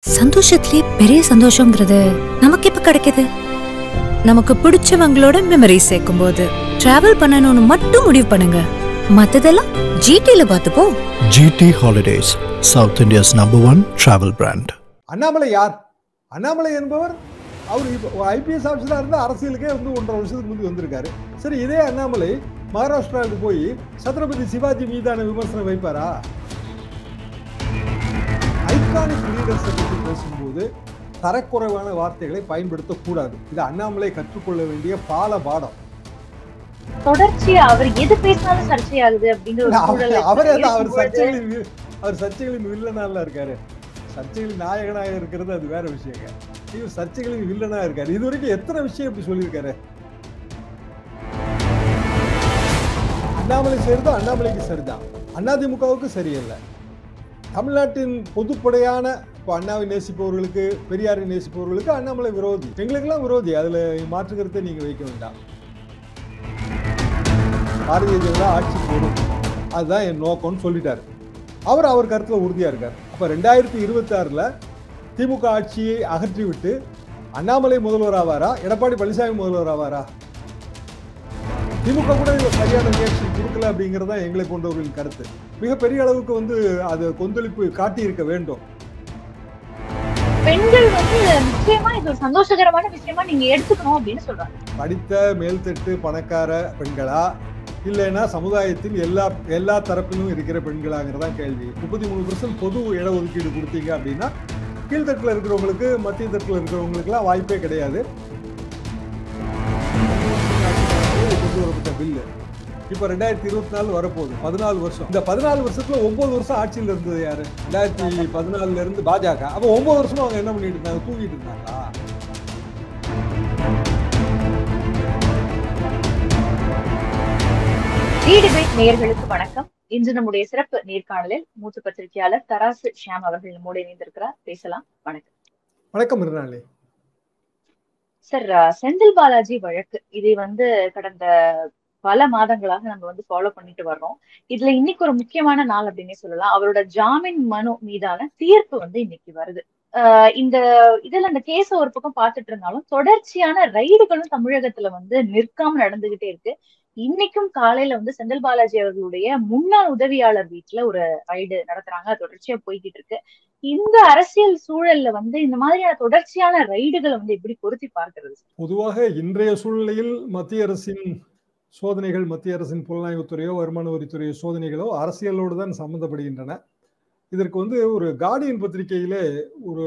சந்தோஷத்திலே பெரிய சந்தோஷங்கிறது நமக்கு எப்ப கிடைக்குது நமக்கு பிடிச்சவங்களோட மெமரி சேர்க்கும் போது டிராவல் பண்ணணும்னு மட்டும் முடிவு பண்ணுங்க மத்ததெல்லாம் ஜிடில பார்த்துப்போம் GT Holidays, South India's number one travel brand. Annamalai யார் அண்ணாமலை என்பவர் அவர் இப்போ ஐபிஎஸ் ஆஃபீஸராக இருந்து அரசியலுக்கே வந்து ஒன்றரை வருஷத்துக்கு முந்தி வந்திருக்காரு சரி இதே அண்ணாமலை மகாராஷ்டிராவுக்கு போய் சத்ரபதி சிவாஜி மீதான விமர்சனம் வைப்பாரா ஐகானிக் லீடர்ஸை பற்றி பேசும்போது தரக்குறைவான வார்த்தைகளை பயன்படுத்தக்கூடாது இது அண்ணாமலை கற்றுக்கொள்ள வேண்டிய பால பாடம் தொடர்ச்சியா அவர் எது பேசினாலும் சர்ச்சையாகுது அப்படிங்கிற ஒரு அவர் சூழல்ல அவரே தான் அவர் இருக்கும்பொழுது சர்ச்சைகளின் வி- அவர் சர்ச்சைகளின் வில்லனால இருக்காரு சர்ச்சைகளின் நாயகனாக இருக்கிறது அது வேற விஷயங்க இவர் சர்ச்சைகளின் வில்லனா இருக்காரு இது வரைக்கும் எத்தனை விஷயம் இப்படி சொல்லியிருக்காரு அண்ணாமலை செய்யறது அண்ணாமலைக்கு சரிதான் அதிமுகவுக்கு சரியில்லை தமிழ்நாட்டின் பொதுப்படையான இப்போ அண்ணாவை நேசிப்பவர்களுக்கு பெரியாரை நேசிப்பவர்களுக்கு அண்ணாமலை விரோதி எங்களுக்கெல்லாம் விரோதி அதுல மாற்று கருத்தை நீங்க வைக்க வேண்டாம் பாரதிய ஜனதா ஆட்சி போடும் அதுதான் என் நோக்கம்னு சொல்லிட்டாரு அவர் அவர் கருத்துல உறுதியா இருக்கார் அப்ப ரெண்டாயிரத்தி இருபத்தி ஆறுல திமுக ஆட்சியை அகற்றி விட்டு அண்ணாமலை முதல்வர் ஆவாரா எடப்பாடி பழனிசாமி முதல்வர் ஆவாரா திமுக கூட இதுல சரியான ரியாக்ஷன் கொடுக்கல அப்படிங்கிறது தான் எங்களை கொண்டவர்களின் கருத்து மிகப்பெரிய அளவுக்கு வந்து அது கொந்தளிப்பு காட்டி இருக்க வேண்டும் பெண்கள் வந்து நிச்சயமா இது ஒரு சந்தோஷகரமான விஷயமா நீங்க எடுத்துக்கணும் அப்படின்னு சொல்றாங்க படித்த மேல்தட்டு பணக்கார பெண்களா இல்லைன்னா சமுதாயத்தின் எல்லா எல்லா தரப்பிலும் இருக்கிற பெண்களாங்கிறதான் கேள்வி முப்பத்தி மூணு பொது இடஒதுக்கீடு கொடுத்தீங்க அப்படின்னா கீழ்த்தட்டில் இருக்கிறவங்களுக்கு மத்திய தட்டில் இருக்கிறவங்களுக்குலாம் வாய்ப்பே கிடையாது கொண்டு வரப்பட்ட பில்லு இப்போ ரெண்டாயிரத்தி இருபத்தி நாலு வரப்போகுது பதினாலு வருஷம் இந்த பதினாலு வருஷத்துல ஒன்பது வருஷம் ஆட்சியில் இருந்தது யாரு ரெண்டாயிரத்தி பதினாலுல இருந்து பாஜக அப்போ ஒன்பது வருஷமா அவங்க என்ன பண்ணிட்டு இருந்தாங்க தூங்கிட்டு இருந்தாங்களா டிடிபேட் நேயர்களுக்கு வணக்கம் இன்று நம்முடைய சிறப்பு நேர்காணலில் மூத்த பத்திரிகையாளர் தராசு ஷியாம் அவர்கள் நம்மோடு இணைந்திருக்கிறார் பேசலாம் வணக்கம் வணக்கம் இருந்தாலே சார் அஹ், செந்தில் பாலாஜி வழக்கு இதை வந்து கடந்த பல மாதங்களாக நம்ம வந்து ஃபாலோ பண்ணிட்டு வர்றோம் இதுல இன்னைக்கு ஒரு முக்கியமான நாள் அப்படின்னே சொல்லலாம் அவரோட ஜாமீன் மனு மீதான தீர்ப்பு வந்து இன்னைக்கு வருது அஹ், இந்த இதுல அந்த கேஸ ஒரு பக்கம் பார்த்துட்டு இருந்தாலும் தொடர்ச்சியான ரைடுகளும் தமிழகத்துல வந்து நிற்காம நடந்துகிட்டே இருக்கு இன்னைக்கும் காலையில வந்து செந்தில் பாலாஜி அவர்களுடைய முன்னாள் உதவியாளர் வீட்டுல ஒரு ரைடு நடத்துறாங்க அது தொடர்ச்சியா போய்கிட்டு இருக்கு இந்த அரசியல் சூழல்ல வந்து இந்த மாதிரியான தொடர்ச்சியான ரைடுகளை வந்து எப்படி பொருத்தி பார்க்கிறது பொதுவாக இன்றைய சூழ்நிலையில் மத்திய அரசின் சோதனைகள் மத்திய அரசின் புலனாய்வுத்துறையோ வருமான வரித்துறையோ சோதனைகளோ அரசியலோடு தான் சம்மந்தப்படுகின்றன இதற்கு வந்து ஒரு கார்டியன் பத்திரிகையிலே ஒரு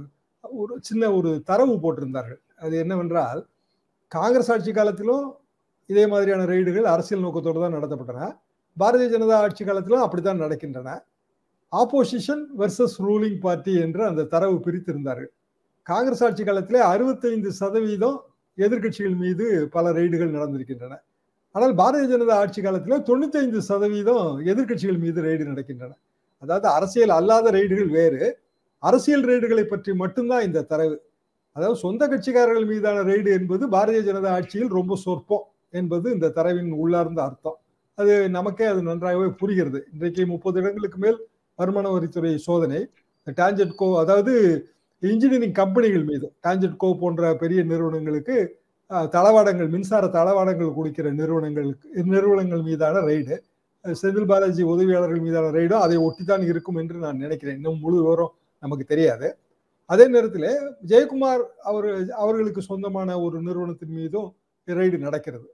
ஒரு சின்ன ஒரு தரவு போட்டிருந்தார்கள் அது என்னவென்றால் காங்கிரஸ் ஆட்சி காலத்திலும் இதே மாதிரியான ரெய்டுகள் அரசியல் நோக்கத்தோடு தான் நடத்தப்பட்டன பாரதிய ஜனதா ஆட்சி காலத்திலும் அப்படித்தான் நடக்கின்றன ஆப்போசிஷன் வெர்சஸ் ரூலிங் பார்ட்டி என்று அந்த தரவு பிரித்திருந்தார்கள் காங்கிரஸ் ஆட்சி காலத்திலே அறுபத்தைந்து சதவீதம் எதிர்க்கட்சிகள் மீது பல ரெய்டுகள் நடந்திருக்கின்றன ஆனால் பாரதிய ஜனதா ஆட்சி காலத்தில் தொண்ணூத்தைந்து சதவீதம் எதிர்க்கட்சிகள் மீது ரெய்டு நடக்கின்றன அதாவது அரசியல் அல்லாத ரெய்டுகள் வேறு அரசியல் ரெய்டுகளை பற்றி மட்டும்தான் இந்த தரவு அதாவது சொந்த கட்சிக்காரர்கள் மீதான ரெய்டு என்பது பாரதிய ஜனதா ஆட்சியில் ரொம்ப சொற்பம் என்பது இந்த தரவின் உள்ளார்ந்த அர்த்தம் அது நமக்கே அது நன்றாகவே புரிகிறது இன்றைக்கு முப்பது இடங்களுக்கு மேல் வருமான வரித்துறை சோதனை டான்ஜெட் கோ அதாவது இன்ஜினியரிங் கம்பெனிகள் மீது டான்ஜெட் கோ போன்ற பெரிய நிறுவனங்களுக்கு அஹ், தளவாடங்கள் மின்சார தளவாடங்கள் கொடுக்கிற நிறுவனங்களுக்கு நிறுவனங்கள் மீதான ரெய்டு செந்தில் பாலாஜி உதவியாளர்கள் மீதான ரெய்டும் அதை ஒட்டித்தான் இருக்கும் என்று நான் நினைக்கிறேன் இன்னும் முழு விவரம் நமக்கு தெரியாது அதே நேரத்தில் ஜெயக்குமார் அவர் அவர்களுக்கு சொந்தமான ஒரு நிறுவனத்தின் மீதும் ரெய்டு நடக்கிறது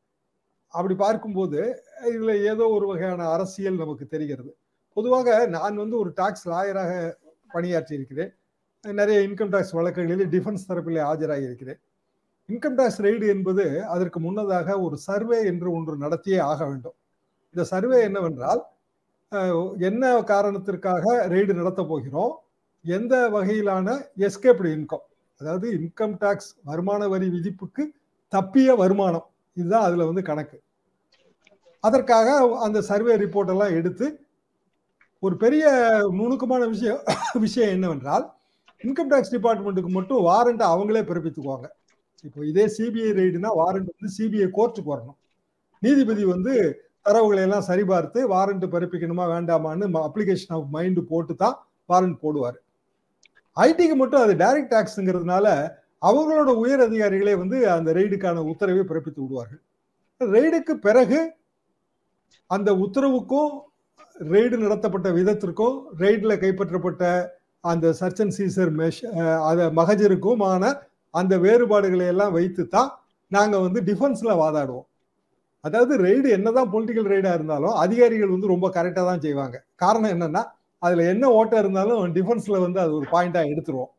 அப்படி பார்க்கும்போது இதுல ஏதோ ஒரு வகையான அரசியல் நமக்கு தெரிகிறது பொதுவாக நான் வந்து ஒரு டாக்ஸ் லாயராக பணியாற்றி இருக்கிறேன் நிறைய இன்கம் டாக்ஸ் வழக்குகளில் டிஃபென்ஸ் தரப்பில் ஆஜராகி இருக்கிறேன் இன்கம் டாக்ஸ் ரெய்டு என்பது அதற்கு முன்னதாக ஒரு சர்வே என்று ஒன்று நடத்தியே ஆக வேண்டும் இந்த சர்வே என்னவென்றால் அஹ், என்ன காரணத்திற்காக ரெய்டு நடத்த போகிறோம் எந்த வகையிலான எஸ்கேப்டு இன்கம் அதாவது இன்கம் டாக்ஸ் வருமான வரி விதிப்புக்கு தப்பிய வருமானம் இதுதான் அதுல வந்து கணக்கு அதற்காக அந்த சர்வே ரிப்போர்ட் எல்லாம் எடுத்து ஒரு பெரிய நுணுக்கமான விஷயம் விஷயம் என்னவென்றால் இன்கம் டாக்ஸ் டிபார்ட்மெண்ட்டுக்கு மட்டும் வாரண்ட் அவங்களே பிறப்பித்துக்குவாங்க இப்போ இதே சிபிஐ ரெய்டுனா வாரண்ட் வந்து சிபிஐ கோர்ட்டுக்கு வரணும் நீதிபதி வந்து தரவுகளை எல்லாம் சரிபார்த்து வாரண்ட் பிறப்பிக்கணுமா வேண்டாமான்னு அப்ளிகேஷன் ஆஃப் மைண்டு போட்டு தான் வாரண்ட் போடுவார் ஐடிக்கு மட்டும் அது டைரக்ட் டாக்ஸ்ங்கிறதுனால அவங்களோட உயர் அதிகாரிகளே வந்து அந்த ரெய்டுக்கான உத்தரவை பிறப்பித்து விடுவார்கள் ரெய்டுக்கு பிறகு அந்த உத்தரவுக்கும் ரெய்டு நடத்தப்பட்ட விதத்திற்கும் ரெய்டில் கைப்பற்றப்பட்ட அந்த சர்ச் அண்ட் சீசர் மெஷ் அத மகஜருக்குமான அந்த வேறுபாடுகளை எல்லாம் வைத்து தான் நாங்கள் வந்து டிஃபென்ஸில் வாதாடுவோம் அதாவது ரெய்டு என்னதான் பொலிட்டிக்கல் ரெய்டாக இருந்தாலும் அதிகாரிகள் வந்து ரொம்ப கரெக்டாக தான் செய்வாங்க காரணம் என்னன்னா அதில் என்ன ஓட்டம் இருந்தாலும் டிஃபென்ஸில் வந்து அது ஒரு பாயிண்டாக எடுத்துருவோம்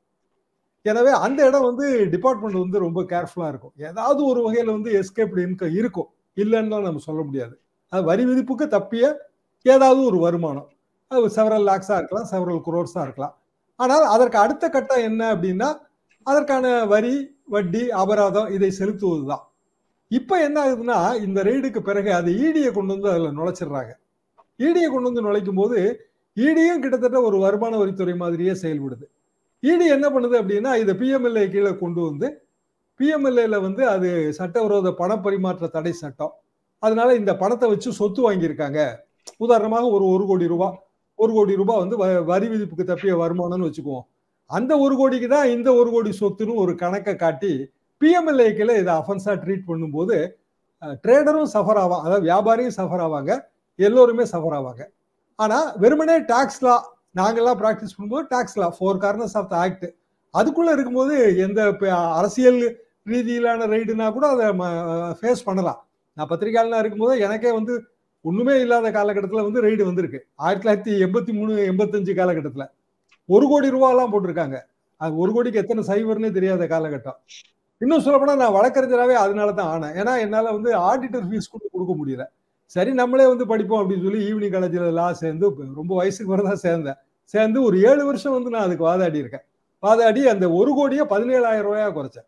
எனவே அந்த இடம் வந்து டிபார்ட்மெண்ட் வந்து ரொம்ப கேர்ஃபுல்லாக இருக்கும் ஏதாவது ஒரு வகையில் வந்து எஸ்கேப்டு இன்கம் இருக்கும் இல்லைன்னு நம்ம சொல்ல முடியாது அது வரி விதிப்புக்கு தப்பிய ஏதாவது ஒரு வருமானம் அது செவரல் லேக்ஸாக இருக்கலாம் செவரல் குரோர்ஸாக இருக்கலாம் ஆனால் அதற்கு அடுத்த கட்டம் என்ன அப்படின்னா அதற்கான வரி வட்டி அபராதம் இதை செலுத்துவது தான் இப்போ என்ன ஆகுதுன்னா இந்த ரெய்டுக்கு பிறகு அது ஈடியை கொண்டு வந்து அதில் நுழைச்சிடுறாங்க ஈடியை கொண்டு வந்து நுழைக்கும் போது ஈடியும் கிட்டத்தட்ட ஒரு வருமான வரித்துறை மாதிரியே செயல்படுது இடி என்ன பண்ணுது அப்படின்னா இதை பிஎம்எல்ஏ கீழே கொண்டு வந்து பிஎம்எல்ஏல வந்து அது சட்டவிரோத பண பரிமாற்ற தடை சட்டம் அதனால இந்த பணத்தை வச்சு சொத்து வாங்கியிருக்காங்க உதாரணமாக ஒரு ஒரு கோடி ரூபாய் ஒரு கோடி ரூபாய் வந்து வரி விதிப்புக்கு தப்பிய வருமானம்னு வச்சுக்குவோம் அந்த ஒரு கோடிக்கு தான் இந்த ஒரு கோடி சொத்துன்னு ஒரு கணக்கை காட்டி பிஎம்எல்ஏக்கில் இதை அஃபென்ஸாக ட்ரீட் பண்ணும்போது ட்ரேடரும் சஃபர் ஆவாங்க அதாவது வியாபாரியும் சஃபர் ஆவாங்க எல்லோருமே சஃபர் ஆவாங்க ஆனால் வெறுமனே டாக்ஸ் லா நாங்கள்லாம் ப்ராக்டிஸ் பண்ணும்போது tax law four corners of the act அதுக்குள்ளே இருக்கும்போது எந்த அரசியல் ரீதியிலான ரைடுனா கூட அதை ஃபேஸ் பண்ணலாம் நான் பத்திரிகையாளனா இருக்கும்போது எனக்கே வந்து ஒண்ணுமே இல்லாத காலகட்டத்தில் வந்து ரைடு வந்திருக்கு ஆயிரத்தி தொள்ளாயிரத்தி எண்பத்தி மூணு எண்பத்தஞ்சு காலகட்டத்தில் ஒரு கோடி ரூபாலாம் போட்டிருக்காங்க அது ஒரு கோடிக்கு எத்தனை சைபர்னே தெரியாத காலகட்டம் இன்னும் சொல்லப்போனா நான் வழக்கறிஞராகவே அதனால தான் ஆனேன் ஏன்னா என்னால் வந்து ஆடிட்டர் ஃபீஸ் கூட கொடுக்க முடியல சரி நம்மளே வந்து படிப்போம் அப்படின்னு சொல்லி ஈவினிங் காலேஜில் எல்லாம் சேர்ந்து ரொம்ப வயசுக்கு வர தான் சேர்ந்தேன் சேர்ந்து ஒரு ஏழு வருஷம் வந்து நான் அதுக்கு வாதாடி இருக்கேன் வாதாடி அந்த ஒரு கோடியை பதினேழாயிரம் ரூபாயா குறைச்சேன்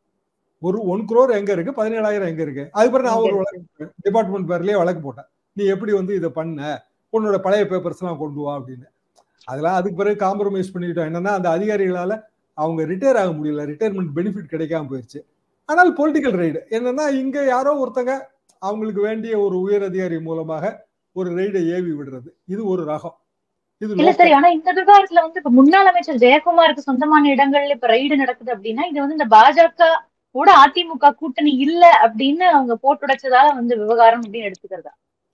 ஒரு ஒன் குரோர் எங்க இருக்கு பதினேழாயிரம் எங்க இருக்கு அதுக்கப்புறம் நான் ஒரு வழக்கு டிபார்ட்மெண்ட் பேர்லயே வழக்கு போட்டேன் நீ எப்படி வந்து இதை பண்ண உன்னோட பழைய பேப்பர்ஸ் எல்லாம் கொண்டு வா அப்படின்னு அதெல்லாம் அதுக்கு பிறகு காம்ப்ரமைஸ் பண்ணிக்கிட்டோம் என்னன்னா அந்த அதிகாரிகளால அவங்க ரிட்டையர் ஆக முடியல ரிட்டையர்மெண்ட் பெனிஃபிட் கிடைக்காம போயிடுச்சு ஆனால் பொலிட்டிக்கல் ரைடு என்னன்னா இங்க யாரோ ஒருத்தங்க அவங்களுக்கு வேண்டிய ஒரு உயர் அதிகாரி மூலமாக ஒரு ரைடை ஏவி விடுறது இது ஒரு ரகம் இது இல்ல சரி ஆனா இந்த விவகாரத்துல வந்து இப்ப முன்னாள் அமைச்சர் ஜெயக்குமாருக்கு சொந்தமான இடங்கள்ல இப்ப ரைடு நடக்குது அப்படின்னா இது வந்து இந்த பாஜக கூட அதிமுக கூட்டணி இல்ல அப்படின்னு அவங்க போட்டுடைச்சதால வந்து விவகாரம் அப்படின்னு எடுத்துக்கிறதா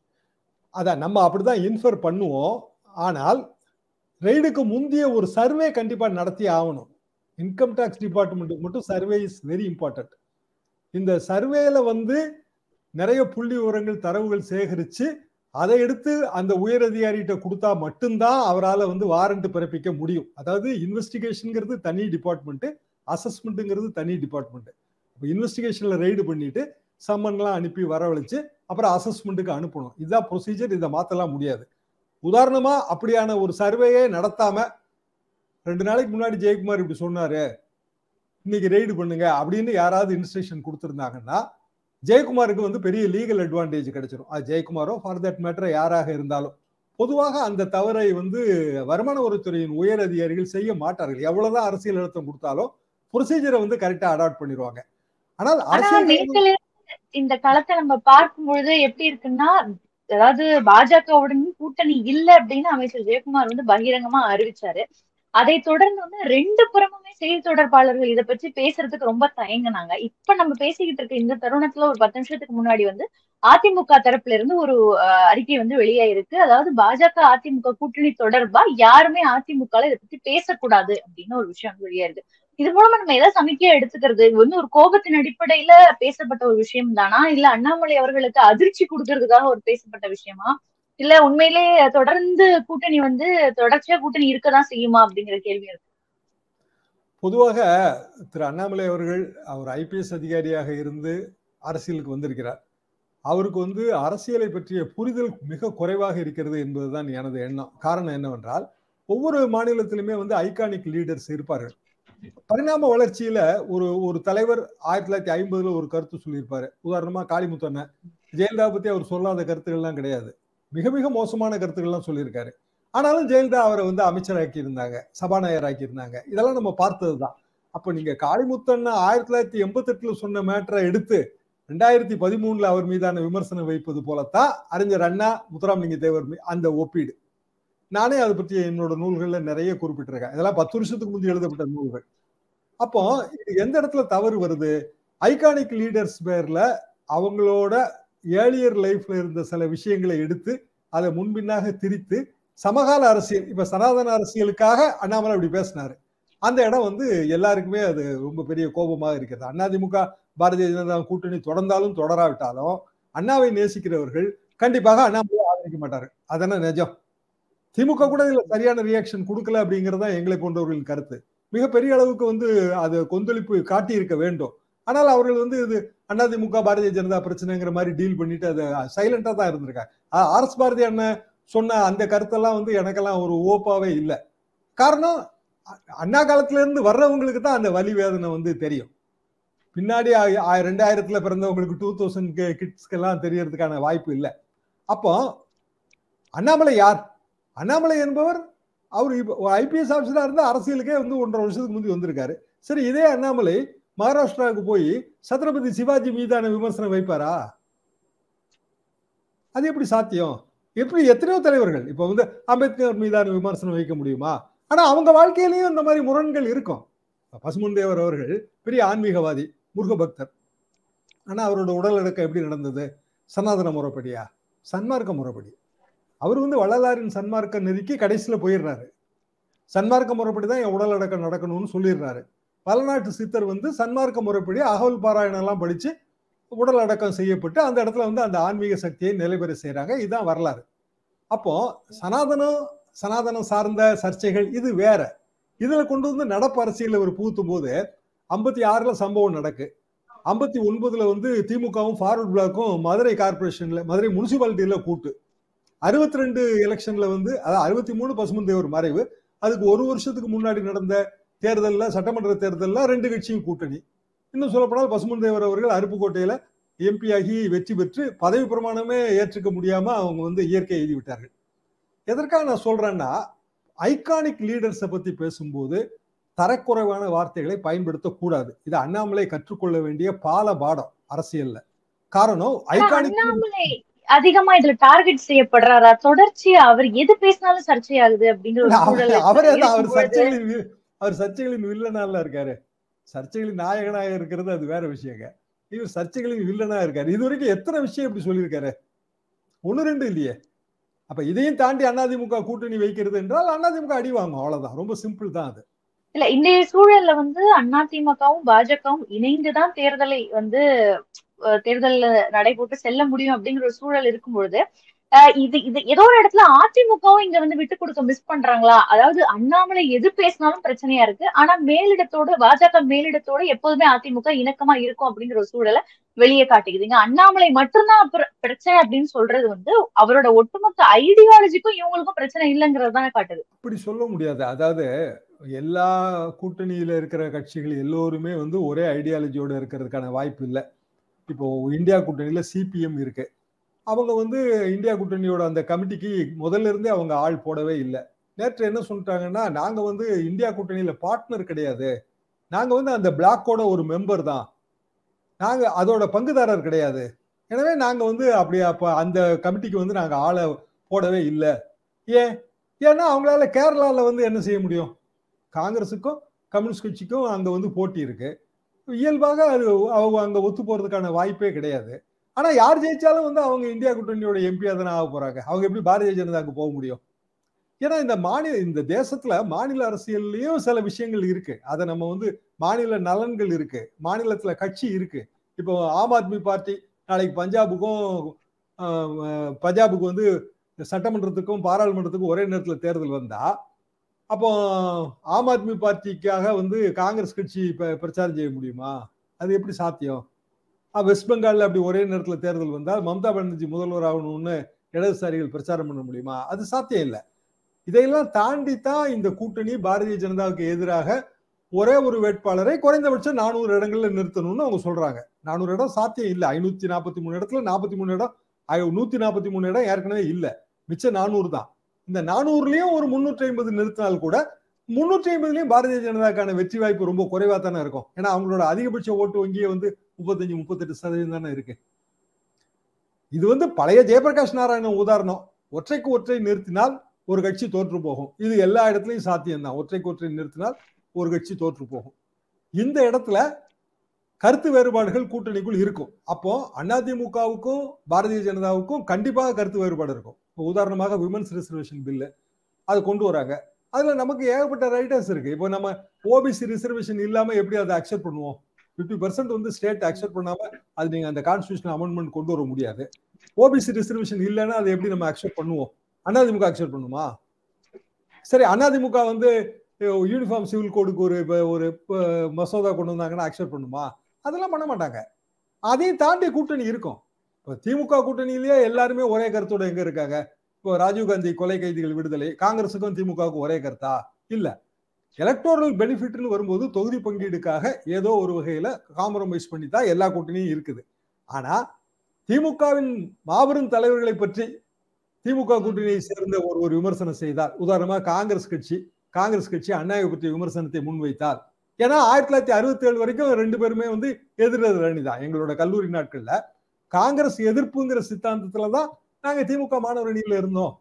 அதான் நம்ம அப்படிதான் இன்ஃபர் பண்ணுவோம் ஆனால் ரெய்டுக்கு முந்தைய ஒரு சர்வே கண்டிப்பா நடத்தி ஆகணும் இன்கம் டேக்ஸ் டிபார்ட்மெண்ட்டுக்கு மட்டும் சர்வே இஸ் வெரி இம்பார்ட்டன்ட் இந்த சர்வேல வந்து நிறைய புள்ளி விவரங்கள் தரவுகள் சேகரிச்சு அதை எடுத்து அந்த உயர் அதிகாரிகிட்ட கொடுத்தா மட்டும்தான் அவரால் வந்து வாரண்ட் பிறப்பிக்க முடியும் அதாவது இன்வெஸ்டிகேஷனுங்கிறது தனி டிபார்ட்மெண்ட் அசஸ்மெண்ட்டுங்கிறது தனி டிபார்ட்மெண்ட் இப்போ இன்வெஸ்டிகேஷன்ல ரெய்டு பண்ணிட்டு சம்மன்லாம் அனுப்பி வரவழைச்சு அப்புறம் அசஸ்மெண்ட்டுக்கு அனுப்பணும் இதுதான் ப்ரொசீஜர் இதை மாற்றலாம் முடியாது உதாரணமா அப்படியான ஒரு சர்வேயே நடத்தாம ரெண்டு நாளைக்கு முன்னாடி ஜெயக்குமார் இப்படி சொன்னாரு இன்னைக்கு ரெய்டு பண்ணுங்க அப்படின்னு யாராவது இன்ஸ்ட்ரக்ஷன் கொடுத்துருந்தாங்கன்னா ஜெயக்குமாருக்கு வந்து பெரிய லீகல் அட்வான்டேஜ் கிடைச்சிடும் அது ஜெயக்குமாரோ ஃபார் தட் மேட்டர் யாராக இருந்தாலும் பொதுவாக அந்த தவறை வந்து வருமான வரித்துறையின் உயர் அதிகாரிகள் செய்ய மாட்டார்கள் எவ்வளவுதான் அரசியல் அழுத்தம் கொடுத்தாலும் ப்ரொசீஜரை வந்து கரெக்டா அடாப்ட் பண்ணிடுவாங்க ஆனால் அரசியல் இந்த களத்தை நம்ம பார்க்கும் பொழுது எப்படி இருக்குன்னா அதாவது பாஜகவுடன் கூட்டணி இல்ல அப்படின்னு அமைச்சர் ஜெயக்குமார் வந்து பகிரங்கமா அறிவிச்சாரு அதை தொடர்ந்து வந்து ரெண்டு புறமுமே செய்தி தொடர்பாளர்கள் இதை பற்றி பேசுறதுக்கு ரொம்ப தயங்கினாங்க இப்ப நம்ம பேசிக்கிட்டு இருக்க இந்த தருணத்துல ஒரு பத்து நிமிஷத்துக்கு முன்னாடி வந்து அதிமுக தரப்புல இருந்து ஒரு அறிக்கை வந்து வெளியாயிருக்கு அதாவது பாஜக அதிமுக கூட்டணி தொடர்பா யாருமே அதிமுக இதை பத்தி பேசக்கூடாது அப்படின்னு ஒரு விஷயம் வந்து வெளியாயிருக்கு இது மூலமா நம்ம எதை சமிக்கையா எடுத்துக்கிறது இது வந்து ஒரு கோபத்தின் அடிப்படையில பேசப்பட்ட ஒரு விஷயம் தானா இல்ல அண்ணாமலை அவர்களுக்கு அதிர்ச்சி கொடுக்கறதுக்காக ஒரு பேசப்பட்ட விஷயமா இல்ல உண்மையிலே தொடர்ந்து கூட்டணி வந்து தொடர்ச்சியா கூட்டணி இருக்கதான் செய்யுமா அப்படிங்கிற கேள்வி இருக்கு பொதுவாக திரு அண்ணாமலை அவர்கள் அவர் ஐபிஎஸ் அதிகாரியாக இருந்து அரசியலுக்கு வந்திருக்கிறார் அவருக்கு வந்து அரசியலை பற்றிய புரிதல் மிக குறைவாக இருக்கிறது என்பதுதான் எனது எண்ணம் காரணம் என்னவென்றால் ஒவ்வொரு மாநிலத்திலுமே வந்து ஐகானிக் லீடர்ஸ் இருப்பார்கள் பரிணாம வளர்ச்சியில ஒரு ஒரு தலைவர் ஆயிரத்தி தொள்ளாயிரத்தி ஐம்பதுல ஒரு கருத்து சொல்லியிருப்பாரு உதாரணமா காளிமுத்தண்ண ஜெயலலிதா பத்தி அவர் சொல்லாத கருத்துக்கள்லாம் கிடையாது மிக மிக மோசமான கருத்துக்கள்லாம் சொல்லியிருக்காரு ஆனாலும் ஜெயலலிதா அவரை வந்து அமைச்சராக்கி இருந்தாங்க சபாநாயகர் ஆக்கி இருந்தாங்க இதெல்லாம் நம்ம பார்த்தது தான் அப்போ நீங்க காளிமுத்தண்ணா ஆயிரத்தி தொள்ளாயிரத்தி எண்பத்தி எட்டுல சொன்ன மேட்டரை எடுத்து ரெண்டாயிரத்தி பதிமூணுல அவர் மீதான விமர்சனம் வைப்பது போலத்தான் அறிஞர் அண்ணா முத்துராமலிங்க தேவர் அந்த ஒப்பீடு நானே அதை பற்றி என்னோட நூல்கள்ல நிறைய குறிப்பிட்டிருக்கேன் இதெல்லாம் பத்து வருஷத்துக்கு முந்தைய எழுதப்பட்ட நூல்கள் அப்போ இது எந்த இடத்துல தவறு வருது ஐகானிக் லீடர்ஸ் பேர்ல அவங்களோட ஏழியர் லைஃப்ல இருந்த சில விஷயங்களை எடுத்து அதை முன்பின்னாக திரித்து சமகால அரசியல் இப்ப சனாதன அரசியலுக்காக அண்ணாமலை அப்படி பேசினாரு அந்த இடம் வந்து எல்லாருக்குமே அது ரொம்ப பெரிய கோபமாக இருக்கிறது அதிமுக பாரதிய ஜனதா கூட்டணி தொடர்ந்தாலும் தொடராவிட்டாலும் அண்ணாவை நேசிக்கிறவர்கள் கண்டிப்பாக அண்ணாமலை ஆதரிக்க மாட்டாரு அதானே நிஜம் திமுக கூட இதுல சரியான ரியாக்ஷன் கொடுக்கல அப்படிங்கிறது தான் எங்களை போன்றவர்களின் கருத்து மிகப்பெரிய அளவுக்கு வந்து அது கொந்தளிப்பு காட்டி இருக்க வேண்டும் ஆனால் அவர்கள் வந்து இது அதிமுக பாரதிய ஜனதா பிரச்சனைங்கிற மாதிரி டீல் பண்ணிட்டு அதை சைலண்டா தான் இருந்திருக்காங்க ஆர் எஸ் பாரதி அண்ணன் சொன்ன அந்த கருத்தெல்லாம் வந்து எனக்கெல்லாம் ஒரு ஓப்பாவே இல்லை காரணம் அண்ணா காலத்துல இருந்து வர்றவங்களுக்கு தான் அந்த வலி வேதனை வந்து தெரியும் பின்னாடி ரெண்டாயிரத்துல பிறந்தவங்களுக்கு டூ தௌசண்ட் கிட்ஸ்க்கெல்லாம் தெரியறதுக்கான வாய்ப்பு இல்லை அப்போ அண்ணாமலை யார் அண்ணாமலை என்பவர் அவர் இப்போ ஐபிஎஸ் ஆஃபீஸராக இருந்து அரசியலுக்கே வந்து ஒன்றரை வருஷத்துக்கு முந்தி வந்திருக்காரு சரி இதே அண்ணாமலை மகாராஷ்டிராவுக்கு போய் சத்ரபதி சிவாஜி மீதான விமர்சனம் வைப்பாரா அது எப்படி சாத்தியம் எப்படி எத்தனையோ தலைவர்கள் இப்போ வந்து அம்பேத்கர் மீதான விமர்சனம் வைக்க முடியுமா ஆனா அவங்க வாழ்க்கையிலையும் இந்த மாதிரி முரண்கள் இருக்கும் பசுமன் தேவர் அவர்கள் பெரிய ஆன்மீகவாதி முருக பக்தர் ஆனா அவரோட உடல் அடக்கம் எப்படி நடந்தது சனாதன முறைப்படியா சன்மார்க்க முறைப்படி அவர் வந்து வள்ளலாரின் சன்மார்க்க நெருக்கி கடைசியில போயிடுறாரு சன்மார்க்க முறைப்படி தான் என் உடல் அடக்கம் நடக்கணும்னு சொல்லிடுறாரு பலநாட்டு சித்தர் வந்து சன்மார்க்க முறைப்படி அகவல் பாராயணம் எல்லாம் படிச்சு உடல் அடக்கம் செய்யப்பட்டு அந்த இடத்துல வந்து அந்த ஆன்மீக சக்தியை நிலைபெற செய்யறாங்க இதுதான் வரலாறு அப்போ சனாதனம் சனாதனம் சார்ந்த சர்ச்சைகள் இது வேற இதுல கொண்டு வந்து நடப்பு அரசியல் அவர் பூத்தும் போது ஐம்பத்தி ஆறுல சம்பவம் நடக்கு ஐம்பத்தி ஒன்பதுல வந்து திமுகவும் ஃபார்வர்ட் பிளாக்கும் மதுரை கார்பரேஷன்ல மதுரை முனிசிபாலிட்டியில கூட்டு அறுபத்தி ரெண்டு எலெக்ஷன்ல வந்து அதாவது அறுபத்தி மூணு பசுமந்தேவர் மறைவு அதுக்கு ஒரு வருஷத்துக்கு முன்னாடி நடந்த தேர்தலில் சட்டமன்ற தேர்தலில் ரெண்டு கட்சியும் கூட்டணி இன்னும் சொல்லப்போனால் பசுமந்தேவர் அவர்கள் அருப்புக்கோட்டையில எம்பி ஆகி வெற்றி பெற்று பதவி பிரமாணமே ஏற்றுக்க முடியாம அவங்க வந்து இயற்கை எழுதி விட்டார்கள் எதற்காக நான் சொல்றேன்னா ஐகானிக் லீடர்ஸை பத்தி பேசும்போது தரக்குறைவான வார்த்தைகளை பயன்படுத்தக்கூடாது இது அண்ணாமலை கற்றுக்கொள்ள வேண்டிய பால பாடம் அரசியல்ல காரணம் ஐகானிக் அண்ணாமலை அதிகமா இதுல டார்கெட் செய்யப்படுறாரா தொடர்ச்சியா அவர் எது பேசினாலும் சர்ச்சையாகுது அப்படிங்கிற ஒரு சூழல் அவரே தான் அவர் இருக்கும்பொழுது- சர்ச்சைகளின் வி- அவர் சர்ச்சைகளின் வில்லனால இருக்காரு சர்ச்சைகளின் நாயகனாக இருக்கிறது அது வேற விஷயங்க இவர் சர்ச்சைகளின் வில்லனா இருக்காரு இது வரைக்கும் எத்தனை விஷயம் இப்படி சொல்லியிருக்காரு ஒண்ணு ரெண்டு இல்லையே அப்ப இதையும் தாண்டி அதிமுக கூட்டணி வைக்கிறது என்றால் அதிமுக அடி வாங்கும் அவ்வளவுதான் ரொம்ப சிம்பிள் தான் அது இல்ல இன்றைய சூழல்ல வந்து அதிமுகவும் பாஜகவும் இணைந்துதான் தேர்தலை வந்து அஹ், தேர்தல்ல நடைபோட்டு செல்ல முடியும் அப்படிங்கிற ஒரு சூழல் இருக்கும் பொழுது அஹ், இது இது ஏதோ ஒரு இடத்துல அதிமுகவும் இங்க வந்து விட்டு கொடுக்க மிஸ் பண்றாங்களா அதாவது அண்ணாமலை எது பேசினாலும் பிரச்சனையா இருக்கு ஆனா மேலிடத்தோட பாஜக மேலிடத்தோட எப்போதுமே அதிமுக இணக்கமா இருக்கும் அப்படிங்கிற ஒரு சூழலை வெளியே காட்டுக்குதுங்க அண்ணாமலை மட்டும்தான் பிர- பிரச்சனை அப்படின்னு சொல்றது வந்து அவரோட ஒட்டுமொத்த ஐடியாலஜிக்கும் இவங்களுக்கும் பிரச்சனை இல்லைங்கிறது தானே காட்டுது அப்படி சொல்ல முடியாது அதாவது எல்லா கூட்டணியில இருக்கிற கட்சிகள் எல்லோருமே வந்து ஒரே ஐடியாலஜியோட இருக்கிறதுக்கான வாய்ப்பு இல்லை இப்போ இந்தியா கூட்டணியில சிபிஎம் இருக்கு அவங்க வந்து இந்தியா கூட்டணியோட அந்த கமிட்டிக்கு முதல்ல இருந்தே அவங்க ஆள் போடவே இல்லை நேற்று என்ன சொல்லிட்டாங்கன்னா நாங்க வந்து இந்தியா கூட்டணியில பார்ட்னர் கிடையாது நாங்க வந்து அந்த பிளாக்கோட ஒரு மெம்பர் தான் நாங்க அதோட பங்குதாரர் கிடையாது எனவே நாங்க வந்து அப்படி அப்ப அந்த கமிட்டிக்கு வந்து நாங்க ஆளை போடவே இல்லை ஏன் ஏன்னா அவங்களால கேரளால வந்து என்ன செய்ய முடியும் காங்கிரஸுக்கும் கம்யூனிஸ்ட் கட்சிக்கும் அங்க வந்து போட்டி இருக்கு இயல்பாக அது அவங்க அங்க ஒத்து போறதுக்கான வாய்ப்பே கிடையாது ஆனா யார் ஜெயிச்சாலும் வந்து அவங்க இந்தியா கூட்டணியோட எம்பியா தானே ஆக போறாங்க அவங்க எப்படி பாரதிய ஜனதாக்கு போக முடியும் ஏன்னா இந்த மாநில இந்த தேசத்துல மாநில அரசியல்லையும் சில விஷயங்கள் இருக்கு அதை நம்ம வந்து மாநில நலன்கள் இருக்கு மாநிலத்துல கட்சி இருக்கு இப்போ ஆம் ஆத்மி பார்ட்டி நாளைக்கு பஞ்சாபுக்கும் ஆஹ், ஆஹ், பஞ்சாபுக்கு வந்து சட்டமன்றத்துக்கும் பாராளுமன்றத்துக்கும் ஒரே நேரத்தில் தேர்தல் வந்தா அப்போ ஆம் ஆத்மி பார்ட்டிக்காக வந்து காங்கிரஸ் கட்சி ப- பிரச்சாரம் செய்ய முடியுமா அது எப்படி சாத்தியம் ஆஹ், வெஸ்ட் பெங்கால்ல அப்படி ஒரே நேரத்தில் தேர்தல் வந்தால் மம்தா பானர்ஜி முதல்வர் ஆகணும்னு இடதுசாரிகள் பிரச்சாரம் பண்ண முடியுமா அது சாத்தியம் இல்லை இதையெல்லாம் தாண்டி தான் இந்த கூட்டணி பாரதிய ஜனதாவுக்கு எதிராக ஒரே ஒரு வேட்பாளரை குறைந்தபட்சம் நானூறு இடங்கள்ல நிறுத்தணும்னு அவங்க சொல்றாங்க நானூறு இடம் சாத்தியம் இல்லை ஐநூத்தி நாற்பத்தி மூணு இடத்துல நாற்பத்தி மூணு இடம் ஐ- நூத்தி நாற்பத்தி மூணு இடம் ஏற்கனவே இல்லை மிச்சம் நானூறு தான் இந்த நானூறுலயும் ஒரு முன்னூற்றி ஐம்பது நிறுத்தினால் கூட முன்னூற்றி ஐம்பதுலயும் பாரதிய ஜனதாக்கான வெற்றி வாய்ப்பு ரொம்ப குறைவா தானே இருக்கும் ஏன்னா அவங்களோட அதிகபட்ச ஓட்டு வங்கியே வந்து முப்பத்தஞ்சு முப்பத்தெட்டு சதவீதம் தானே இருக்கு இது வந்து பழைய ஜெயபிரகாஷ் நாராயணன் உதாரணம் ஒற்றைக்கு ஒற்றை நிறுத்தினால் ஒரு கட்சி தோற்று போகும் இது எல்லா இடத்துலையும் சாத்தியம்தான் ஒற்றைக்கு ஒற்றை நிறுத்தினால் ஒரு கட்சி தோற்று போகும் இந்த இடத்துல கருத்து வேறுபாடுகள் கூட்டணிக்குள் இருக்கும் அப்போ அதிமுகவுக்கும் பாரதிய ஜனதாவுக்கும் கண்டிப்பாக கருத்து வேறுபாடு இருக்கும் இப்போ உதாரணமாக விமன்ஸ் ரிசர்வேஷன் பில்லு அது கொண்டு வராங்க அதுல நமக்கு ஏகப்பட்ட ரைட்டர்ஸ் இருக்கு இப்போ நம்ம ஓபிசி ரிசர்வேஷன் இல்லாம எப்படி அதை அக்செப்ட் பண்ணுவோம் பிப்டி பர்சன்ட் வந்து ஸ்டேட் அக்செப்ட் பண்ணாம அது நீங்க அந்த கான்ஸ்டியூஷன் அமெண்ட்மெண்ட் கொண்டு வர முடியாது ஓபிசி ரிசர்வேஷன் இல்லைன்னா அதை எப்படி நம்ம அக்செப்ட் பண்ணுவோம் அதிமுக அக்செப்ட் பண்ணுமா சரி அதிமுக வந்து யூனிஃபார்ம் சிவில் கோடுக்கு ஒரு இப்ப ஒரு இப்ப மசோதா கொண்டு வந்தாங்கன்னா அக்செப்ட் பண்ணுமா அதெல்லாம் பண்ண மாட்டாங்க அதையும் தாண்டி கூட்டணி இருக்கும் இப்போ திமுக கூட்டணியிலேயே எல்லாருமே ஒரே கருத்தோட எங்க இருக்காங்க இப்போ ராஜீவ்காந்தி கொலை கைதிகள் விடுதலை காங்கிரஸுக்கும் திமுகவுக்கும் ஒரே கருத்தா இல்ல எலக்டோரல் பெனிஃபிட்னு வரும்போது தொகுதி பங்கீடுக்காக ஏதோ ஒரு வகையில காம்ப்ரமைஸ் பண்ணி தான் எல்லா கூட்டணியும் இருக்குது ஆனா திமுகவின் மாபெரும் தலைவர்களை பற்றி திமுக கூட்டணியை சேர்ந்த ஒரு ஒரு விமர்சனம் செய்தார் உதாரணமா காங்கிரஸ் கட்சி காங்கிரஸ் கட்சி அண்ணாவை பற்றிய விமர்சனத்தை முன்வைத்தார் ஏன்னா ஆயிரத்தி தொள்ளாயிரத்தி அறுபத்தி ஏழு வரைக்கும் ரெண்டு பேருமே வந்து எதிரெதிர் அணி தான் எங்களோட கல்லூரி நாட்கள்ல காங்கிரஸ் எதிர்ப்புங்கிற சித்தாந்தத்துல தான் நாங்க திமுக மாணவர் அணியில இருந்தோம்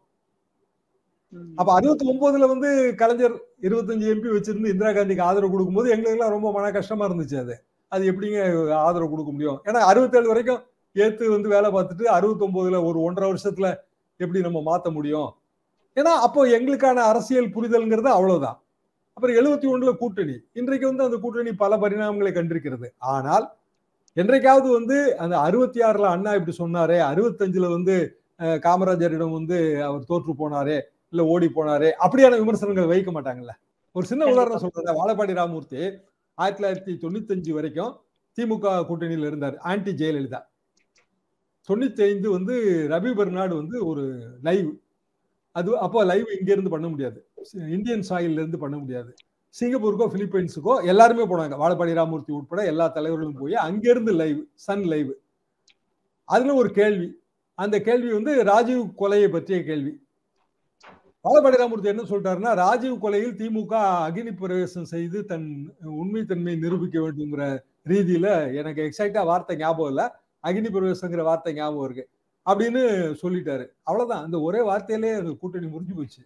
அப்ப அறுபத்தி ஒன்பதுல வந்து கலைஞர் இருபத்தஞ்சு எம்பி வச்சிருந்து இந்திரா காந்திக்கு ஆதரவு கொடுக்கும்போது எங்களுக்கு எல்லாம் ரொம்ப மன கஷ்டமா இருந்துச்சு அது அது எப்படிங்க ஆதரவு கொடுக்க முடியும் ஏன்னா அறுபத்தேழு வரைக்கும் ஏத்து வந்து வேலை பார்த்துட்டு அறுபத்தி ஒன்பதுல ஒரு ஒன்றரை வருஷத்துல எப்படி நம்ம மாத்த முடியும் ஏன்னா அப்போ எங்களுக்கான அரசியல் புரிதல்ங்கிறது அவ்வளவுதான் அப்புறம் எழுபத்தி ஒண்ணுல கூட்டணி இன்றைக்கு வந்து அந்த கூட்டணி பல பரிணாமங்களை கண்டிருக்கிறது ஆனால் என்றைக்காவது வந்து அந்த அறுபத்தி ஆறுல அண்ணா இப்படி சொன்னாரே அறுபத்தஞ்சுல வந்து காமராஜரிடம் வந்து அவர் தோற்று போனாரே இல்ல ஓடி போனாரே அப்படியான விமர்சனங்கள் வைக்க மாட்டாங்கல்ல ஒரு சின்ன உதாரணம் சொல்றேன் வாழப்பாடி ராமூர்த்தி ஆயிரத்தி தொள்ளாயிரத்தி தொண்ணூத்தஞ்சு வரைக்கும் திமுக கூட்டணியில் இருந்தார் ஆன்டி ஜெயலலிதா தொண்ணூத்தி ஐந்து வந்து ரவி பெர்னாடு வந்து ஒரு லைவ் அது அப்போ லைவ் இங்க இருந்து பண்ண முடியாது இந்தியன் சாயில்ல இருந்து பண்ண முடியாது சிங்கப்பூருக்கோ பிலிப்பைன்ஸுக்கோ எல்லாருமே போனாங்க வாழப்பாடி ராமூர்த்தி உட்பட எல்லா தலைவர்களும் போய் அங்கிருந்து லைவ் சன் லைவ் அதுல ஒரு கேள்வி அந்த கேள்வி வந்து ராஜீவ் கொலையை பற்றிய கேள்வி வாழப்பாடி ராமூர்த்தி என்ன சொல்லிட்டாருன்னா ராஜீவ் கொலையில் திமுக அக்னி பிரவேசம் செய்து தன் உண்மைத்தன்மையை நிரூபிக்க வேண்டுங்கிற ரீதியில எனக்கு எக்ஸாக்டா வார்த்தை ஞாபகம் இல்லை அக்னி பிரவேசங்கிற வார்த்தை ஞாபகம் இருக்கு அப்படின்னு சொல்லிட்டாரு அவ்வளவுதான் அந்த ஒரே வார்த்தையிலே கூட்டணி முடிஞ்சு போச்சு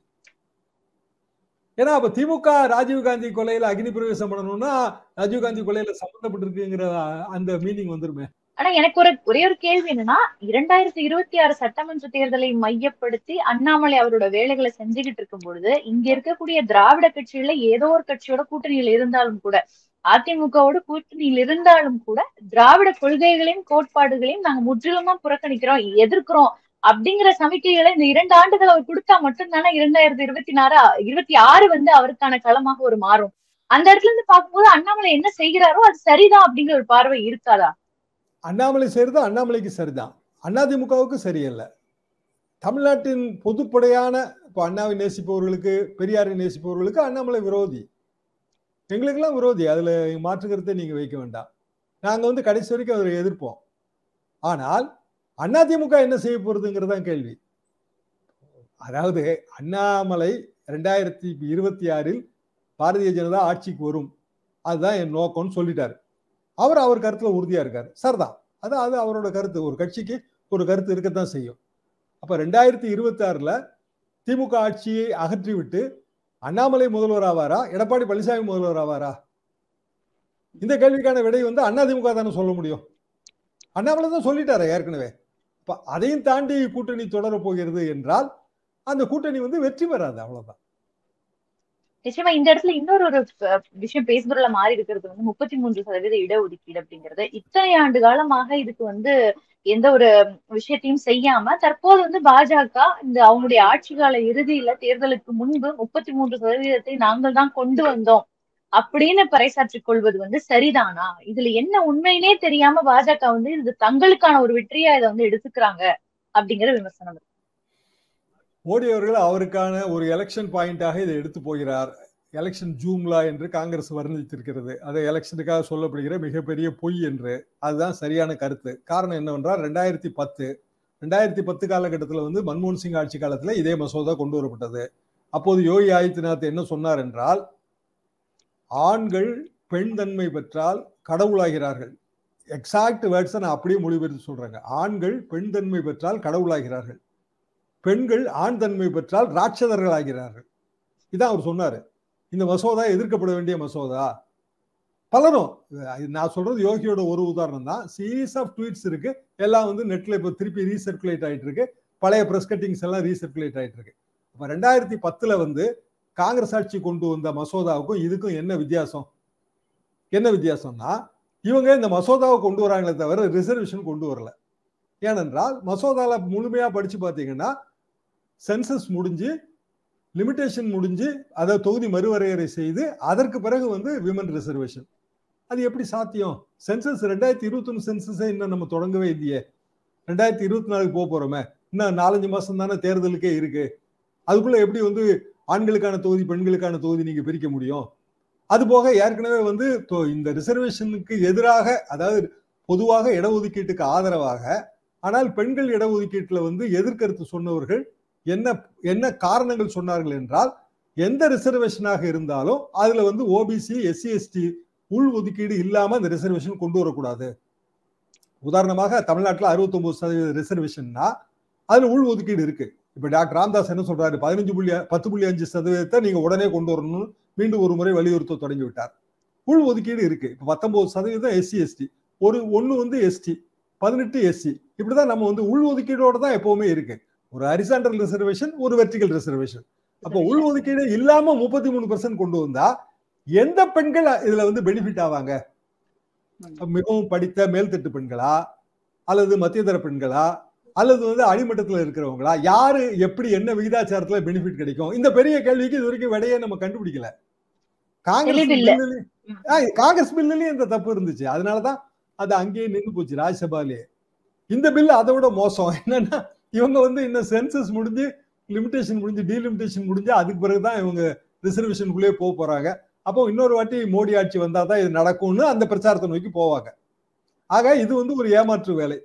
ஏன்னா அப்ப திமுக ராஜீவ்காந்தி கொலையில அக்னி பிரவேசம் பண்ணணும்னா ராஜீவ்காந்தி கொலையில சம்பந்தப்பட்டிருக்குங்கிற அந்த மீனிங் வந்துருமே ஆனா எனக்கு ஒரு ஒரே ஒரு கேள்வி என்னன்னா இரண்டாயிரத்தி இருபத்தி ஆறு சட்டமன்ற தேர்தலை மையப்படுத்தி அண்ணாமலை அவரோட வேலைகளை செஞ்சுக்கிட்டு இருக்கும் பொழுது இங்க இருக்கக்கூடிய திராவிட கட்சிகள்ல ஏதோ ஒரு கட்சியோட கூட்டணியில் இருந்தாலும் கூட அதிமுகவோட கூட்டணியில் இருந்தாலும் கூட திராவிட கொள்கைகளையும் கோட்பாடுகளையும் நாங்க முற்றிலுமா புறக்கணிக்கிறோம் எதிர்க்கிறோம் அப்படிங்கிற சமிக்கைகளை இந்த இரண்டு ஆண்டுகள் அவர் கொடுத்தா மட்டும்தானே இரண்டாயிரத்தி இருபத்தி நாறு இருபத்தி ஆறு வந்து அவருக்கான களமாக ஒரு மாறும் அந்த இடத்துல இருந்து பார்க்கும்போது அண்ணாமலை என்ன செய்கிறாரோ அது சரிதான் அப்படிங்கிற ஒரு பார்வை இருக்காதா அண்ணாமலை செய்யறது அண்ணாமலைக்கு சரிதான் அதிமுகவுக்கு சரியல்ல தமிழ்நாட்டின் பொதுப்படையான இப்போ அண்ணாவை நேசிப்பவர்களுக்கு பெரியாரை நேசிப்பவர்களுக்கு அண்ணாமலை விரோதி எங்களுக்கெல்லாம் விரோதி அதுல மாற்று கருத்தை நீங்க வைக்க வேண்டாம் நாங்க வந்து கடைசி வரைக்கும் அதை எதிர்ப்போம் ஆனால் அதிமுக என்ன செய்ய போறதுங்கிறதான் கேள்வி அதாவது அண்ணாமலை ரெண்டாயிரத்தி இருபத்தி ஆறில் பாரதிய ஜனதா ஆட்சிக்கு வரும் அதுதான் என் நோக்கம்னு சொல்லிட்டாரு அவர் அவர் கருத்துல உறுதியா இருக்காரு சரிதான் அது அது அவரோட கருத்து ஒரு கட்சிக்கு ஒரு கருத்து இருக்கத்தான் செய்யும் அப்ப ரெண்டாயிரத்தி இருபத்தி ஆறுல திமுக ஆட்சியை அகற்றி விட்டு அண்ணாமலை முதல்வர் ஆவாரா எடப்பாடி பழனிசாமி முதல்வர் ஆவாரா இந்த கேள்விக்கான விடை வந்து அதிமுக தானே சொல்ல முடியும் அண்ணாமலை தான் சொல்லிட்டாரு ஏற்கனவே இப்ப அதையும் தாண்டி கூட்டணி தொடர போகிறது என்றால் அந்த கூட்டணி வந்து வெற்றி பெறாது அவ்வளவுதான் நிச்சயமா இந்த இடத்துல இன்னொரு ஒரு விஷயம் பேசுபொருள மாறி இருக்கிறது வந்து முப்பத்தி மூன்று சதவீத இடஒதுக்கீடு அப்படிங்கிறது இத்தனை ஆண்டு காலமாக இதுக்கு வந்து எந்த ஒரு விஷயத்தையும் செய்யாம தற்போது வந்து பாஜக இந்த அவங்களுடைய ஆட்சி கால இறுதியில தேர்தலுக்கு முன்பு முப்பத்தி மூன்று சதவீதத்தை நாங்கள் தான் கொண்டு வந்தோம் அப்படின்னு பறைசாற்றிக் கொள்வது வந்து சரிதானா இதுல என்ன உண்மையினே தெரியாம பாஜக வந்து இது தங்களுக்கான ஒரு வெற்றியா இதை வந்து எடுத்துக்கிறாங்க அப்படிங்கிற விமர்சனம் மோடி அவர்கள் அவருக்கான ஒரு எலெக்ஷன் பாயிண்டாக இதை எடுத்து போகிறார் எலெக்ஷன் ஜூம்லா என்று காங்கிரஸ் வர்ணித்திருக்கிறது அதை எலெக்ஷனுக்காக சொல்லப்படுகிற மிகப்பெரிய பொய் என்று அதுதான் சரியான கருத்து காரணம் என்னவென்றால் ரெண்டாயிரத்தி பத்து ரெண்டாயிரத்தி பத்து காலகட்டத்தில் வந்து மன்மோகன் சிங் ஆட்சி காலத்தில் இதே மசோதா கொண்டு வரப்பட்டது அப்போது யோகி ஆதித்யநாத் என்ன சொன்னார் என்றால் ஆண்கள் பெண் தன்மை பெற்றால் கடவுளாகிறார்கள் எக்ஸாக்ட் வேர்ட்ஸை நான் அப்படியே மொழிபெயர்த்து சொல்றேங்க ஆண்கள் பெண் தன்மை பெற்றால் கடவுளாகிறார்கள் பெண்கள் ஆண் தன்மை பெற்றால் ராட்சதர்கள் ஆகிறார்கள் இதான் அவர் சொன்னாரு இந்த மசோதா எதிர்க்கப்பட வேண்டிய மசோதா பலரும் இது நான் சொல்றது யோகியோட ஒரு உதாரணம் தான் சீரீஸ் ஆஃப் ட்வீட்ஸ் இருக்கு எல்லாம் வந்து நெட்ல இப்போ திருப்பி ரீசர்க்குலேட் ஆயிட்டு இருக்கு பழைய ப்ரெஸ் கட்டிங்ஸ் எல்லாம் ரீசர்க்குலேட் ஆயிட்டு இருக்கு இப்போ ரெண்டாயிரத்தி பத்துல வந்து காங்கிரஸ் ஆட்சி கொண்டு வந்த மசோதாவுக்கும் இதுக்கும் என்ன வித்தியாசம் என்ன வித்தியாசம்னா இவங்க இந்த மசோதாவை கொண்டு வராங்களே தவிர ரிசர்வேஷன் கொண்டு வரல ஏனென்றால் மசோதால முழுமையா படிச்சு பார்த்தீங்கன்னா சென்சஸ் முடிஞ்சு லிமிடேஷன் முடிஞ்சு அதை தொகுதி மறுவரையறை செய்து அதற்கு பிறகு வந்து விமன் ரிசர்வேஷன் அது எப்படி சாத்தியம் சென்சஸ் ரெண்டாயிரத்தி இருபத்தொன்னு சென்சஸை இன்னும் நம்ம தொடங்கவே இல்லையே ரெண்டாயிரத்தி இருபத்தி நாலுக்கு போக போறோமே இன்னும் நாலஞ்சு மாசம் தானே தேர்தலுக்கே இருக்கு அதுக்குள்ள எப்படி வந்து ஆண்களுக்கான தொகுதி பெண்களுக்கான தொகுதி நீங்க பிரிக்க முடியும் அது போக ஏற்கனவே வந்து இந்த ரிசர்வேஷனுக்கு எதிராக அதாவது பொதுவாக இடஒதுக்கீட்டுக்கு ஆதரவாக ஆனால் பெண்கள் இடஒதுக்கீட்டுல வந்து எதிர்கருத்து சொன்னவர்கள் என்ன என்ன காரணங்கள் சொன்னார்கள் என்றால் எந்த ரிசர்வேஷனாக இருந்தாலும் அதுல வந்து ஓபிசி எஸ்சி எஸ்டி உள் ஒதுக்கீடு இல்லாம அந்த ரிசர்வேஷன் கொண்டு வரக்கூடாது உதாரணமாக தமிழ்நாட்டில் அறுபத்தி ஒன்பது சதவீத ரிசர்வேஷன்னா அதுல உள் ஒதுக்கீடு இருக்கு இப்ப டாக்டர் ராம்தாஸ் என்ன சொல்றாரு பதினஞ்சு புள்ளி பத்து புள்ளி அஞ்சு சதவீதத்தை நீங்க உடனே கொண்டு வரணும்னு மீண்டும் ஒரு முறை வலியுறுத்த தொடங்கி விட்டார் உள் ஒதுக்கீடு இருக்கு இப்ப பத்தொன்பது சதவீதம் எஸ்சி எஸ்டி ஒரு ஒன்னு வந்து எஸ்டி பதினெட்டு எஸ்சி இப்படிதான் நம்ம வந்து உள் ஒதுக்கீடோட தான் எப்பவுமே இருக்கு ஒரு ஹரிசாண்டல் ரிசர்வேஷன் ஒரு வெர்டிகல் ரிசர்வேஷன் அப்போ உள் ஒதுக்கீடு இல்லாம முப்பத்தி மூணு பெர்சன்ட் கொண்டு வந்தா எந்த பெண்கள் இதுல வந்து பெனிஃபிட் ஆவாங்க மிகவும் படித்த மேல்தட்டு பெண்களா அல்லது மத்தியதர பெண்களா அல்லது வந்து அடிமட்டத்தில் இருக்கிறவங்களா யாரு எப்படி என்ன விகிதாச்சாரத்துல பெனிஃபிட் கிடைக்கும் இந்த பெரிய கேள்விக்கு இது வரைக்கும் விடையே நம்ம கண்டுபிடிக்கல காங்கிரஸ் பில்லுலயும் காங்கிரஸ் பில்லுலயும் இந்த தப்பு இருந்துச்சு அதனாலதான் அது அங்கேயே நின்று போச்சு ராஜ்யசபாலேயே இந்த பில் அதை விட மோசம் என்னன்னா இவங்க வந்து இன்னும் சென்சஸ் முடிஞ்சு லிமிடேஷன் முடிஞ்சு டீலிமிடேஷன் முடிஞ்சு அதுக்கு பிறகுதான் இவங்க ரிசர்வேஷனுக்குள்ளே போக போறாங்க அப்போ இன்னொரு வாட்டி மோடி ஆட்சி வந்தா தான் இது நடக்கும்னு அந்த பிரச்சாரத்தை நோக்கி போவாங்க ஆக இது வந்து ஒரு ஏமாற்று வேலை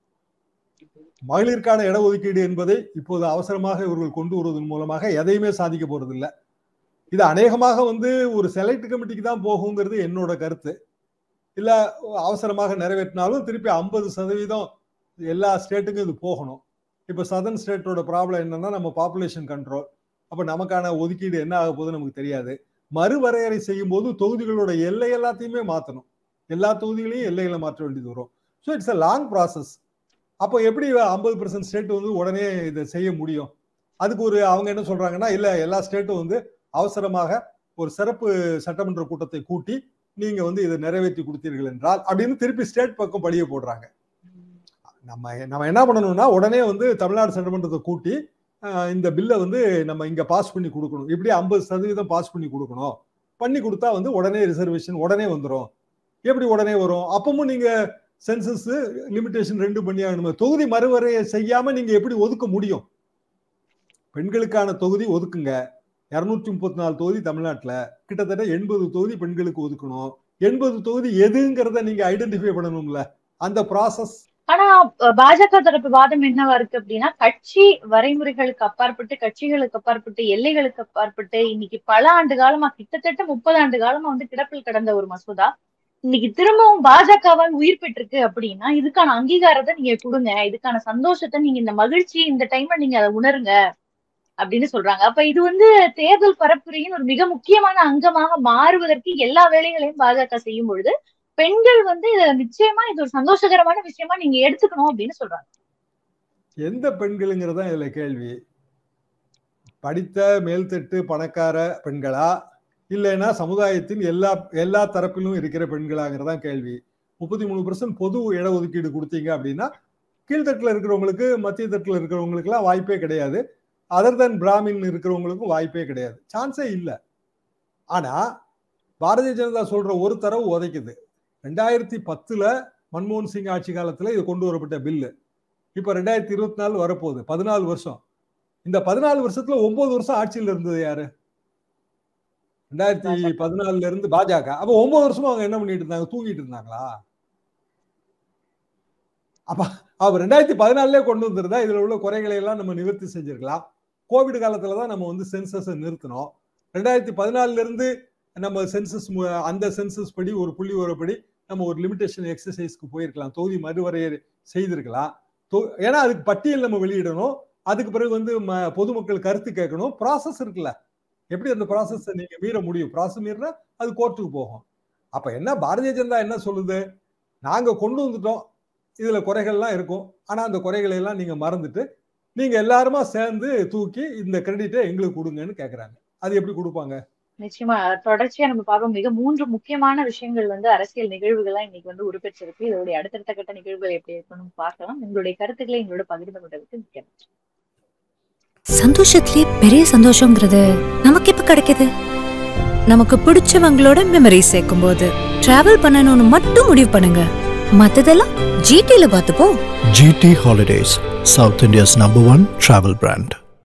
மகளிருக்கான இடஒதுக்கீடு என்பதை இப்போது அவசரமாக இவர்கள் கொண்டு வருவதன் மூலமாக எதையுமே சாதிக்க போறது இல்லை இது அநேகமாக வந்து ஒரு செலக்ட் கமிட்டிக்கு தான் போகுங்கிறது என்னோட கருத்து இல்ல அவசரமாக நிறைவேற்றினாலும் திருப்பி ஐம்பது சதவீதம் எல்லா ஸ்டேட்டுக்கும் இது போகணும் இப்போ சதர்ன் ஸ்டேட்டோட ப்ராப்ளம் என்னன்னா நம்ம பாப்புலேஷன் கண்ட்ரோல் அப்போ நமக்கான ஒதுக்கீடு என்ன ஆக போகுது நமக்கு தெரியாது மறுவரையறை செய்யும் போது தொகுதிகளோட எல்லை எல்லாத்தையுமே மாற்றணும் எல்லா தொகுதிகளையும் எல்லைகளை மாற்ற வேண்டியது வரும் so it's a long process அப்போ எப்படி ஐம்பது பர்சன்ட் ஸ்டேட் வந்து உடனே இதை செய்ய முடியும் அதுக்கு ஒரு அவங்க என்ன சொல்றாங்கன்னா இல்லை எல்லா ஸ்டேட்டும் வந்து அவசரமாக ஒரு சிறப்பு சட்டமன்ற கூட்டத்தை கூட்டி நீங்க வந்து இதை நிறைவேற்றி கொடுத்தீர்கள் என்றால் அப்படின்னு திருப்பி ஸ்டேட் பக்கம் படிய போடுறாங்க நம்ம நம்ம என்ன பண்ணணும்னா உடனே வந்து தமிழ்நாடு சட்டமன்றத்தை கூட்டி இந்த பில்லை வந்து நம்ம இங்க பாஸ் பண்ணி கொடுக்கணும் இப்படி ஐம்பது சதவீதம் பாஸ் பண்ணி கொடுக்கணும் பண்ணி கொடுத்தா வந்து உடனே ரிசர்வேஷன் உடனே வந்துடும் எப்படி உடனே வரும் அப்பவும் நீங்க சென்சஸ் லிமிடேஷன் ரெண்டு பண்ணி ஆகணும் தொகுதி மறுவரையை செய்யாம நீங்க எப்படி ஒதுக்க முடியும் பெண்களுக்கான தொகுதி ஒதுக்குங்க இரநூத்தி முப்பத்தி நாலு தொகுதி தமிழ்நாட்டில் கிட்டத்தட்ட எண்பது தொகுதி பெண்களுக்கு ஒதுக்கணும் எண்பது தொகுதி எதுங்கிறத நீங்க ஐடென்டிஃபை பண்ணணும்ல அந்த ப்ராசஸ் ஆனா பாஜக தரப்பு வாதம் என்னவா இருக்கு அப்படின்னா கட்சி வரைமுறைகளுக்கு அப்பாற்பட்டு கட்சிகளுக்கு அப்பாற்பட்டு எல்லைகளுக்கு அப்பாற்பட்டு இன்னைக்கு பல ஆண்டு காலமா கிட்டத்தட்ட முப்பது ஆண்டு காலமா வந்து கிடப்பில் கடந்த ஒரு மசோதா இன்னைக்கு திரும்பவும் பாஜகவால் உயிர் பெற்றிருக்கு அப்படின்னா இதுக்கான அங்கீகாரத்தை நீங்க கொடுங்க இதுக்கான சந்தோஷத்தை நீங்க இந்த மகிழ்ச்சி இந்த டைம்ல நீங்க அதை உணருங்க அப்படின்னு சொல்றாங்க அப்ப இது வந்து தேர்தல் பரப்புரையின் ஒரு மிக முக்கியமான அங்கமாக மாறுவதற்கு எல்லா வேலைகளையும் பாஜக செய்யும் பொழுது பெண்கள் வந்து நிச்சயமா இது ஒரு சந்தோஷகரமான விஷயமா நீங்க எடுத்துக்கணும் அப்படின்னு சொல்றாங்க எந்த பெண்களுங்கிறதா இதுல கேள்வி படித்த மேல்தட்டு பணக்கார பெண்களா இல்லைன்னா சமுதாயத்தின் எல்லா எல்லா தரப்பிலும் இருக்கிற பெண்களாங்கிறதான் கேள்வி முப்பத்தி மூணு பர்சன்ட் பொது இடஒதுக்கீடு கொடுத்தீங்க அப்படின்னா கீழ்த்தட்டில் இருக்கிறவங்களுக்கு மத்திய தட்டில் இருக்கிறவங்களுக்குலாம் வாய்ப்பே கிடையாது அதர் தென் பிராமின் இருக்கிறவங்களுக்கும் வாய்ப்பே கிடையாது சான்ஸே இல்லை ஆனா பாரதிய ஜனதா சொல்ற ஒரு தரவு உதைக்குது ரெண்டாயிரத்தி பத்துல மன்மோகன் சிங் ஆட்சி காலத்துல இது கொண்டு வரப்பட்ட பில்லு இப்ப ரெண்டாயிரத்தி இருபத்தி நாலு வரப்போகுது பதினாலு வருஷம் இந்த பதினாலு வருஷத்துல ஒன்பது வருஷம் ஆட்சியில் இருந்தது யாரு ரெண்டாயிரத்தி பதினாலுல இருந்து பாஜக அப்ப ஒன்பது வருஷமா அவங்க என்ன பண்ணிட்டு இருந்தாங்க தூங்கிட்டு இருந்தாங்களா அப்ப அவர் ரெண்டாயிரத்தி பதினாலே கொண்டு வந்திருந்தா இதுல உள்ள குறைகளை எல்லாம் நம்ம நிவர்த்தி செஞ்சிருக்கலாம் கோவிட் காலத்துல தான் நம்ம வந்து சென்சஸ் நிறுத்தினோம் ரெண்டாயிரத்தி பதினாலுல இருந்து நம்ம சென்சஸ் அந்த சென்சஸ் படி ஒரு புள்ளி வரப்படி நம்ம ஒரு லிமிடேஷன் எக்ஸசைஸ்க்கு போயிருக்கலாம் தொகுதி மறுவரையை செய்திருக்கலாம் ஏன்னா அதுக்கு பட்டியல் நம்ம வெளியிடணும் அதுக்கு பிறகு வந்து ம- பொதுமக்கள் கருத்து கேட்கணும் ப்ராசஸ் இருக்குல்ல எப்படி அந்த ப்ராசஸ் நீங்க மீற முடியும் ப்ராசஸ் மீறினா அது கோர்ட்டுக்கு போகும் அப்ப என்ன பாரதிய ஜனதா என்ன சொல்லுது நாங்க கொண்டு வந்துட்டோம் இதுல குறைகள்லாம் இருக்கும் ஆனா அந்த குறைகளை எல்லாம் நீங்க மறந்துட்டு நீங்க எல்லாருமா சேர்ந்து தூக்கி இந்த கிரெடிட்டை எங்களுக்கு கொடுங்கன்னு கேக்குறாங்க அது எப்படி கொடுப்பாங்க நிச்சயமா தொடர்ச்சியா நம்ம பார்ப்போம் மிக மூன்று முக்கியமான விஷயங்கள் வந்து அரசியல் நிகழ்வுகள்லாம் இன்னைக்கு வந்து உருப்பெற்றிருக்கு இதோடைய அடுத்தடுத்த கட்ட நிகழ்வுகள் எப்படி இருக்கணும் பார்க்கலாம் உங்களுடைய கருத்துக்களை எங்களோட பகிர்ந்து கொண்டதுக்கு மிக்க நன்றி சந்தோஷத்திலே பெரிய சந்தோஷங்கிறது நமக்கு இப்ப கிடைக்குது நமக்கு பிடிச்சவங்களோட மெமரி சேர்க்கும் போது டிராவல் பண்ணணும்னு மட்டும் முடிவு பண்ணுங்க மத்ததெல்லாம் ஜிடில பார்த்துப்போம் GT Holidays, South India's number one travel brand.